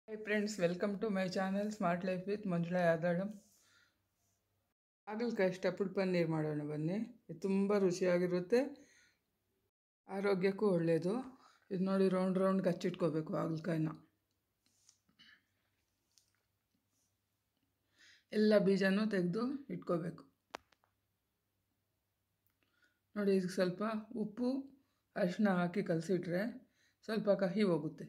hi friends welcome to my channel smart life with Manjula ಯಾದಳು ಹಾಗಲಕಾಯಿ stuffed paneer ಮಾಡೋಣ ಬನ್ನಿ ಇದು ತುಂಬ ರುಚಿಯಾಗಿರುತ್ತೆ ಆರೋಗ್ಯಕ್ಕೂ ಒಳ್ಳೆಯದು ಇದು ನೋಡಿ ರೌಂಡ್ ರೌಂಡ್ ಕಚ್ಚಿಟ್ಕೋಬೇಕು ಹಾಗಲಕಾಯಿನ ಎಲ್ಲ ಬೀಜನೂ ತೆಗೆದು ಇಟ್ಕೋಬೇಕು ನೋಡಿ ಇದಕ್ಕೆ ಸ್ವಲ್ಪ ಉಪ್ಪು ಅರಿಶಿನ ಹಾಕಿ ಕಲಸಿಟ್ರೆ ಸ್ವಲ್ಪ ಕಹಿ ಹೋಗುತ್ತೆ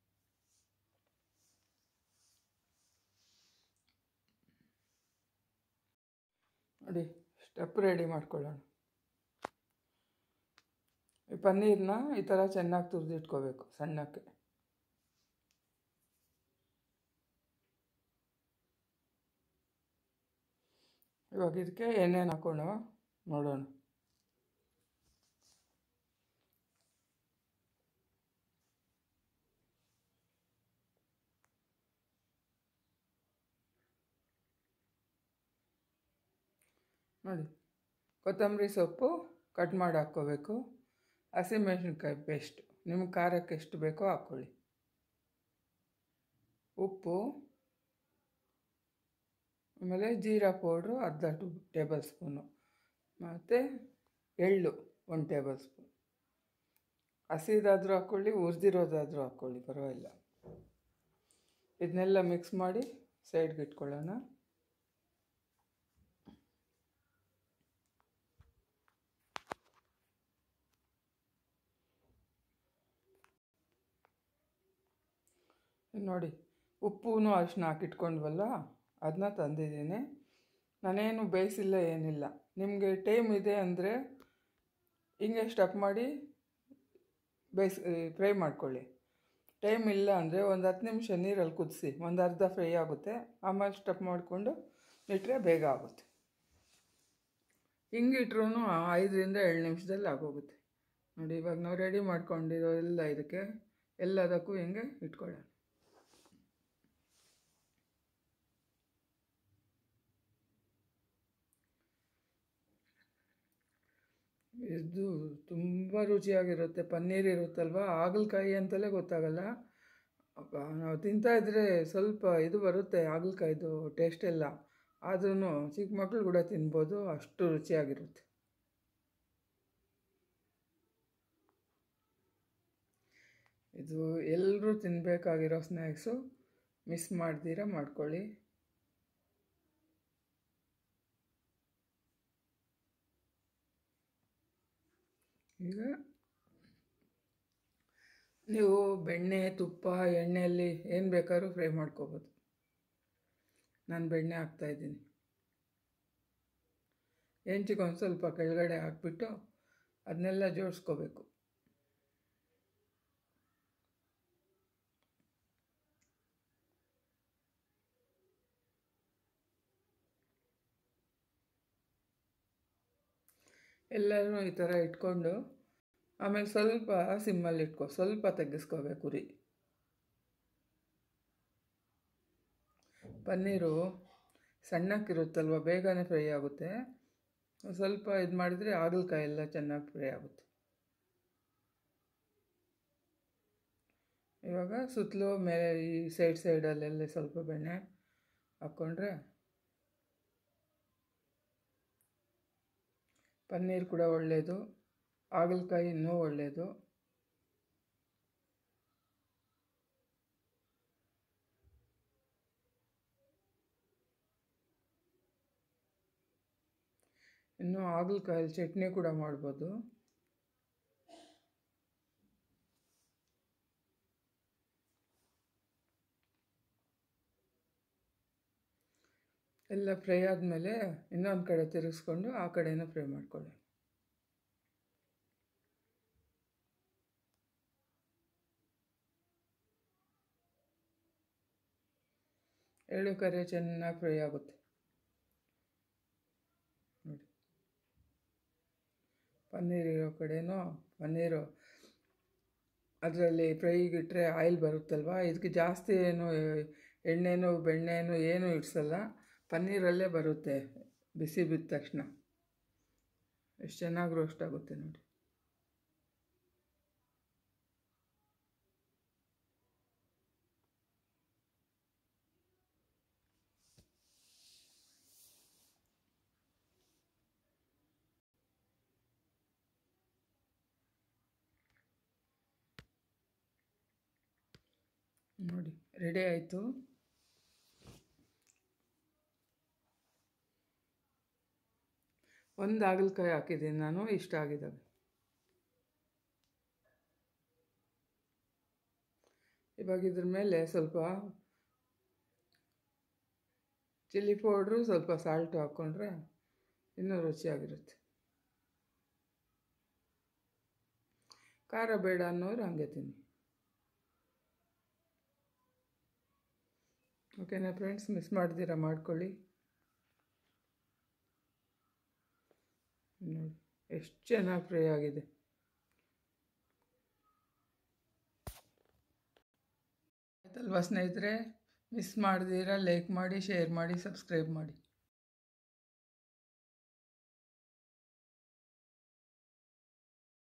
ನೋಡಿ ಸ್ಟೆಪ್ ರೆಡಿ ಮಾಡ್ಕೊಳ್ಳೋಣ ಈ ಪನ್ನೀರನ್ನ ಈ ಥರ ಚೆನ್ನಾಗಿ ತುರಿದಿಟ್ಕೋಬೇಕು ಸಣ್ಣಕ್ಕೆ ಇವಾಗ ಇದಕ್ಕೆ ಎಣ್ಣೆನ ಹಾಕೋಣ ನೋಡೋಣ ನೋಡಿ ಕೊತ್ತಂಬರಿ ಸೊಪ್ಪು ಕಟ್ ಮಾಡಿ ಹಾಕ್ಕೋಬೇಕು ಹಸಿಮೆಣಸಿನ್ಕಾಯಿ ಪೇಸ್ಟ್ ನಿಮ್ಗೆ ಖಾರಕ್ಕೆ ಎಷ್ಟು ಬೇಕೋ ಹಾಕ್ಕೊಳ್ಳಿ ಉಪ್ಪು ಆಮೇಲೆ ಜೀರಾ ಪೌಡ್ರು ಅರ್ಧ ಟು ಟೇಬಲ್ ಸ್ಪೂನು ಮತ್ತು ಎಳ್ಳು ಒಂದು ಟೇಬಲ್ ಸ್ಪೂನ್ ಹಸಿದಾದರೂ ಹಾಕ್ಕೊಳ್ಳಿ ಹುರಿದಿರೋದಾದರೂ ಹಾಕ್ಕೊಳ್ಳಿ ಪರವಾಗಿಲ್ಲ ಇದನ್ನೆಲ್ಲ ಮಿಕ್ಸ್ ಮಾಡಿ ಸೈಡ್ಗೆ ಇಟ್ಕೊಳ್ಳೋಣ ನೋಡಿ ಉಪ್ಪು ಅರಿಶಿನ ಹಾಕಿಟ್ಕೊಂಡ್ವಲ್ಲ ಅದನ್ನ ತಂದಿದ್ದೀನಿ ನಾನೇನು ಬೇಯಿಸಿಲ್ಲ ಏನಿಲ್ಲ ನಿಮಗೆ ಟೈಮ್ ಇದೆ ಅಂದರೆ ಹಿಂಗೆ ಸ್ಟಪ್ ಮಾಡಿ ಬೇಯಿಸಿ ಫ್ರೈ ಮಾಡ್ಕೊಳ್ಳಿ ಟೈಮ್ ಇಲ್ಲ ಅಂದರೆ ಒಂದು ಹತ್ತು ನಿಮಿಷ ನೀರಲ್ಲಿ ಕುದಿಸಿ ಒಂದು ಅರ್ಧ ಫ್ರೈ ಆಗುತ್ತೆ ಆಮೇಲೆ ಸ್ಟಪ್ ಮಾಡಿಕೊಂಡು ಇಟ್ಟರೆ ಬೇಗ ಆಗುತ್ತೆ ಹಿಂಗೆ ಇಟ್ರೂ ಐದರಿಂದ ಏಳು ನಿಮಿಷದಲ್ಲಿ ಆಗೋಗುತ್ತೆ ನೋಡಿ ಇವಾಗ ನಾವು ರೆಡಿ ಮಾಡ್ಕೊಂಡಿರೋ ಎಲ್ಲ ಇದಕ್ಕೆ ಎಲ್ಲದಕ್ಕೂ ಹಿಂಗೆ ಇಟ್ಕೊಳ್ಳೋಣ ಇದು ತುಂಬ ರುಚಿಯಾಗಿರುತ್ತೆ ಪನ್ನೀರ್ ಇರುತ್ತಲ್ವ ಹಾಗಲಕಾಯಿ ಅಂತಲೇ ಗೊತ್ತಾಗಲ್ಲ ನಾವು ತಿಂತಾ ಇದ್ದರೆ ಸ್ವಲ್ಪ ಇದು ಬರುತ್ತೆ ಹಾಗಲಕಾಯ್ದು ಟೇಸ್ಟ್ ಎಲ್ಲ ಆದ್ರೂ ಚಿಕ್ಕ ಮಕ್ಕಳು ಕೂಡ ತಿನ್ಬೋದು ಅಷ್ಟು ರುಚಿಯಾಗಿರುತ್ತೆ ಇದು ಎಲ್ಲರೂ ತಿನ್ನಬೇಕಾಗಿರೋ ಸ್ನ್ಯಾಕ್ಸು ಮಿಸ್ ಮಾಡ್ದಿರ ಮಾಡ್ಕೊಳ್ಳಿ ಈಗ ನೀವು ಬೆಣ್ಣೆ ತುಪ್ಪ ಎಣ್ಣೆಯಲ್ಲಿ ಏನು ಬೇಕಾದ್ರೂ ಫ್ರೈ ಮಾಡ್ಕೋಬೋದು ನಾನು ಬೆಣ್ಣೆ ಹಾಕ್ತಾಯಿದ್ದೀನಿ ಹೆಂಚಿಗೆ ಒಂದು ಸ್ವಲ್ಪ ಕೆಳಗಡೆ ಹಾಕ್ಬಿಟ್ಟು ಅದನ್ನೆಲ್ಲ ಜೋಡಿಸ್ಕೋಬೇಕು ಎಲ್ಲರೂ ಈ ಥರ ಇಟ್ಕೊಂಡು ಆಮೇಲೆ ಸ್ವಲ್ಪ ಸಿಮ್ಮಲ್ಲಿ ಇಟ್ಕೊ ಸ್ವಲ್ಪ ತೆಗೆಸ್ಕೋಬೇಕು ಉರಿ ಪನ್ನೀರು ಸಣ್ಣಕ್ಕಿರುತ್ತಲ್ವ ಬೇಗನೆ ಫ್ರೈ ಆಗುತ್ತೆ ಸ್ವಲ್ಪ ಇದು ಮಾಡಿದರೆ ಹಾಗಲಕಾಯಿ ಎಲ್ಲ ಚೆನ್ನಾಗಿ ಫ್ರೈ ಆಗುತ್ತೆ ಇವಾಗ ಸುತ್ತಲೂ ಮೇಲೆ ಈ ಸೈಡ್ ಸೈಡಲ್ಲೆಲ್ಲ ಸ್ವಲ್ಪ ಬೆಣ್ಣೆ ಹಾಕ್ಕೊಂಡ್ರೆ ಪನ್ನೀರ್ ಕೂಡ ಒಳ್ಳೆಯದು ಹಾಗಲಕಾಯಿ ಇನ್ನೂ ಒಳ್ಳೆಯದು ಇನ್ನು ಹಾಗಲಕಾಯಲ್ಲಿ ಚಟ್ನಿ ಕೂಡ ಮಾಡ್ಬೋದು ಎಲ್ಲ ಫ್ರೈ ಆದಮೇಲೆ ಇನ್ನೊಂದು ಕಡೆ ತಿರುಗಿಸ್ಕೊಂಡು ಆ ಕಡೆನೂ ಫ್ರೈ ಮಾಡ್ಕೊಳ್ಳಿ ಎಳ್ಳು ಕರೆ ಚೆನ್ನಾಗಿ ಫ್ರೈ ಆಗುತ್ತೆ ನೋಡಿ ಪನ್ನೀರ್ ಇರೋ ಕಡೆನೂ ಪನ್ನೀರು ಅದರಲ್ಲಿ ಫ್ರೈಗಿಟ್ರೆ ಆಯಿಲ್ ಬರುತ್ತಲ್ವ ಇದಕ್ಕೆ ಜಾಸ್ತಿ ಏನು ಎಣ್ಣೆನೂ ಬೆಣ್ಣೆನೂ ಏನೂ ಇಡ್ಸಲ್ಲ ಪನ್ನೀರಲ್ಲೇ ಬರುತ್ತೆ ಬಿಸಿ ಬಿದ್ದ ತಕ್ಷಣ ಎಷ್ಟು ಚೆನ್ನಾಗಿ ರೋಸ್ಟ್ ಆಗುತ್ತೆ ನೋಡಿ ನೋಡಿ ರೆಡಿ ಆಯಿತು ಒಂದು ಹಾಗಲಕಾಯಿ ಹಾಕಿದ್ದೀನಿ ನಾನು ಇಷ್ಟ ಆಗಿದ್ದಾವೆ ಇವಾಗ ಇದ್ರ ಮೇಲೆ ಸ್ವಲ್ಪ ಚಿಲ್ಲಿ ಪೌಡ್ರು ಸ್ವಲ್ಪ ಸಾಲ್ಟು ಹಾಕ್ಕೊಂಡ್ರೆ ಇನ್ನೂ ರುಚಿಯಾಗಿರುತ್ತೆ ಖಾರ ಬೇಡ ಅನ್ನೋರು ಹಂಗೆ ತಿನ್ನಿ ಓಕೆನಾ ಫ್ರೆಂಡ್ಸ್ ಮಿಸ್ ಮಾಡ್ದಿರ ಮಾಡ್ಕೊಳ್ಳಿ ನೋಡಿ ಎಷ್ಟು ಚೆನ್ನಾಗಿ ಫ್ರೈ ಆಗಿದೆ ಆಯ್ತಲ್ವಾ ಸ್ನೇಹಿತರೆ ಮಿಸ್ ಮಾಡ್ದಿರ ಲೈಕ್ ಮಾಡಿ ಶೇರ್ ಮಾಡಿ ಸಬ್ಸ್ಕ್ರೈಬ್ ಮಾಡಿ